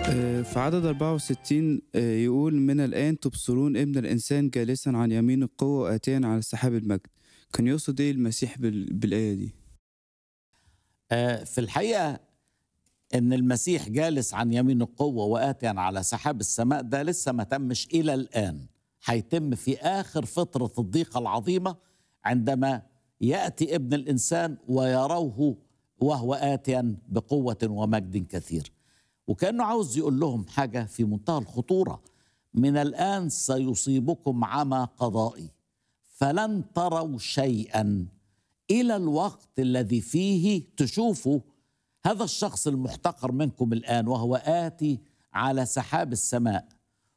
آه، في عدد 64 آه، يقول من الآن تبصرون ابن الإنسان جالسا عن يمين القوة وآتيا على سحاب المجد كان يقصد إيه المسيح بال- بالآية دي؟ آه، في الحقيقة إن المسيح جالس عن يمين القوة وآتيا على سحاب السماء ده لسه ما تمش إلى الآن هيتم في آخر فترة الضيقة العظيمة عندما يأتي ابن الإنسان ويروه وهو آتيا بقوة ومجد كثير وكأنه عاوز يقول لهم حاجة في منتهى الخطورة من الآن سيصيبكم عمى قضائي فلن تروا شيئا الى الوقت الذي فيه تشوفوا هذا الشخص المحتقر منكم الان وهو اتي على سحاب السماء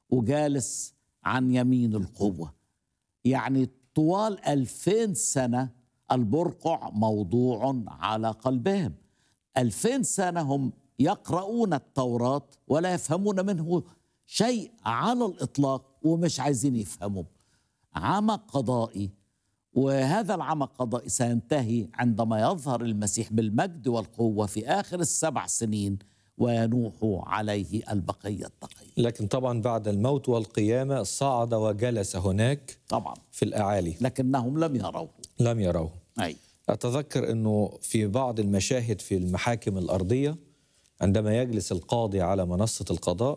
وجالس عن يمين القوه يعني طوال ألفين سنة البرقع موضوع على قلبهم ألفين سنة هم يقرؤون التوراة ولا يفهمون منه شيء على الإطلاق ومش عايزين يفهموا عمى قضائي وهذا العمى القضائي سينتهي عندما يظهر المسيح بالمجد والقوة في آخر السبع سنين وينوح عليه البقية التقية لكن طبعا بعد الموت والقيامة صعد وجلس هناك طبعا في الأعالي لكنهم لم يروه لم يروه أي أتذكر أنه في بعض المشاهد في المحاكم الأرضية عندما يجلس القاضي على منصة القضاء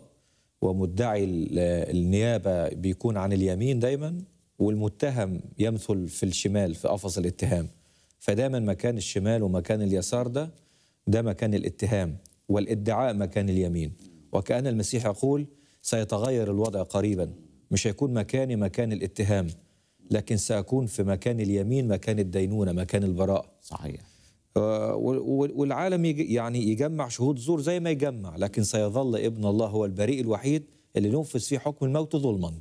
ومدعي ال- النيابة بيكون عن اليمين دايما والمتهم يمثل في الشمال في قفص الاتهام فدايما مكان الشمال ومكان اليسار ده ده مكان الاتهام والادعاء مكان اليمين وكأن المسيح يقول سيتغير الوضع قريبا مش هيكون مكاني مكان الاتهام لكن سأكون في مكان اليمين مكان الدينونة مكان البراء صحيح آه، وال- وال- والعالم يج- يعني يجمع شهود زور زي ما يجمع لكن سيظل ابن الله هو البريء الوحيد اللي ننفذ فيه حكم الموت ظلما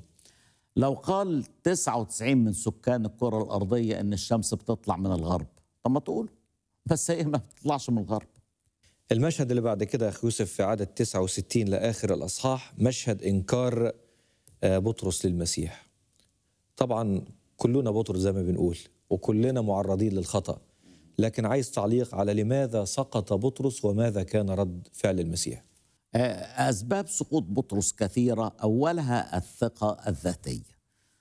لو قال 99 من سكان الكرة الأرضية إن الشمس بتطلع من الغرب طب ما تقول بس هي ما بتطلعش من الغرب المشهد اللي بعد كده يا أخي يوسف في عدد 69 لآخر الأصحاح مشهد إنكار آه، بطرس للمسيح طبعا كلنا بطرس زي ما بنقول وكلنا معرضين للخطأ لكن عايز تعليق على لماذا سقط بطرس وماذا كان رد فعل المسيح آه، أسباب سقوط بطرس كثيرة أولها الثقة الذاتية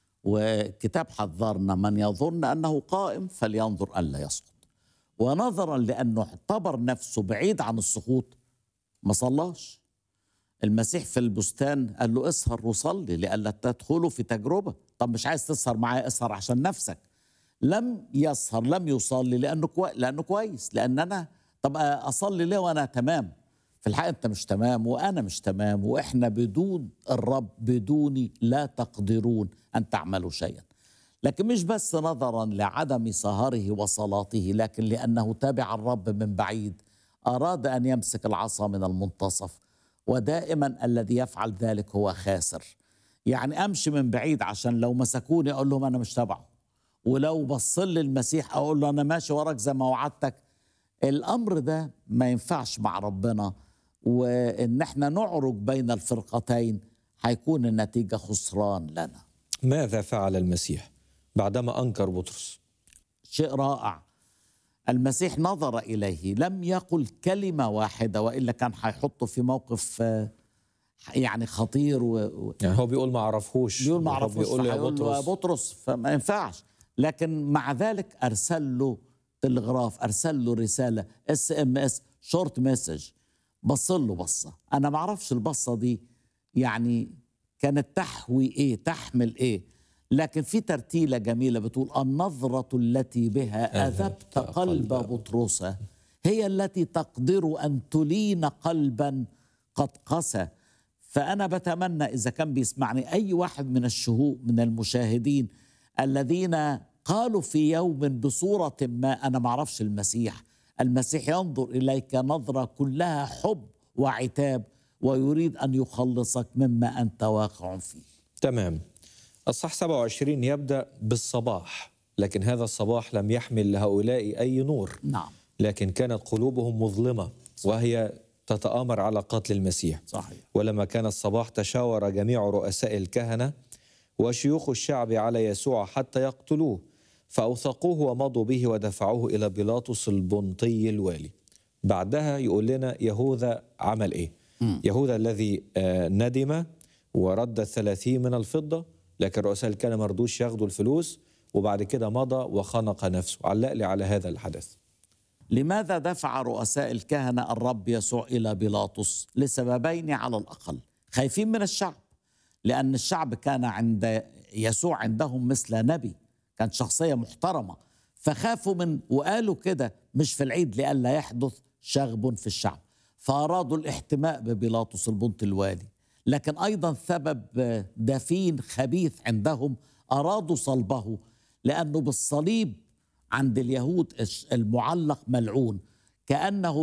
وكتاب حذرنا من يظن أنه قائم فلينظر ألا يسقط ونظرا لأنه اعتبر نفسه بعيد عن السقوط ما صلاش المسيح في البستان قال له اسهر وصلي لئلا تدخلوا في تجربة طب مش عايز تسهر معايا اسهر عشان نفسك لم يسهر لم يصلي لأنه كوي... لأنه كويس لأن أنا طب أصلي ليه وأنا تمام في الحقيقة أنت مش تمام وأنا مش تمام وإحنا بدون الرب بدوني لا تقدرون أن تعملوا شيئا لكن مش بس نظرا لعدم سهره وصلاته لكن لأنه تابع الرب من بعيد أراد أن يمسك العصا من المنتصف ودائما الذي يفعل ذلك هو خاسر يعني أمشي من بعيد عشان لو مسكوني أقول لهم أنا مش تبعه ولو بص لي المسيح أقول له أنا ماشي وراك زي ما وعدتك الأمر ده ما ينفعش مع ربنا وإن احنا نعرج بين الفرقتين هيكون النتيجة خسران لنا ماذا فعل المسيح بعدما أنكر بطرس شيء رائع المسيح نظر إليه لم يقل كلمة واحدة وإلا كان هيحطه في موقف آه، يعني خطير و... و- يعني هو بيقول ما عرفهوش بيقول ما هو عرفوش بيقول له يا فهيقول له يا بطرس بطرس فما ينفعش لكن مع ذلك ارسل له تلغراف ارسل له رساله اس ام اس شورت مسج بص له بصه انا ما اعرفش البصه دي يعني كانت تحوي ايه تحمل ايه لكن في ترتيله جميله بتقول النظره التي بها اذبت قلب بطرس هي التي تقدر ان تلين قلبا قد قسى فأنا بتمنى إذا كان بيسمعني أي واحد من الشهوء من المشاهدين الذين قالوا في يوم بصورة ما أنا معرفش المسيح المسيح ينظر إليك نظرة كلها حب وعتاب ويريد أن يخلصك مما أنت واقع فيه تمام الصح 27 يبدأ بالصباح لكن هذا الصباح لم يحمل لهؤلاء أي نور نعم لكن كانت قلوبهم مظلمة وهي تتآمر على قتل المسيح صحيح ولما كان الصباح تشاور جميع رؤساء الكهنة وشيوخ الشعب على يسوع حتى يقتلوه فأوثقوه ومضوا به ودفعوه إلى بيلاطس البنطي الوالي بعدها يقول لنا يهوذا عمل إيه يهوذا الذي آه، ندم ورد الثلاثين من الفضة لكن رؤساء الكهنة ما رضوش ياخدوا الفلوس وبعد كده مضى وخنق نفسه علق لي على هذا الحدث لماذا دفع رؤساء الكهنة الرب يسوع إلى بيلاطس لسببين على الأقل خايفين من الشعب لأن الشعب كان عند يسوع عندهم مثل نبي كان شخصية محترمة فخافوا من وقالوا كده مش في العيد لئلا يحدث شغب في الشعب فأرادوا الاحتماء ببيلاطس البنط الوالي لكن أيضا سبب دفين خبيث عندهم أرادوا صلبه لأنه بالصليب عند اليهود المعلق ملعون كأنه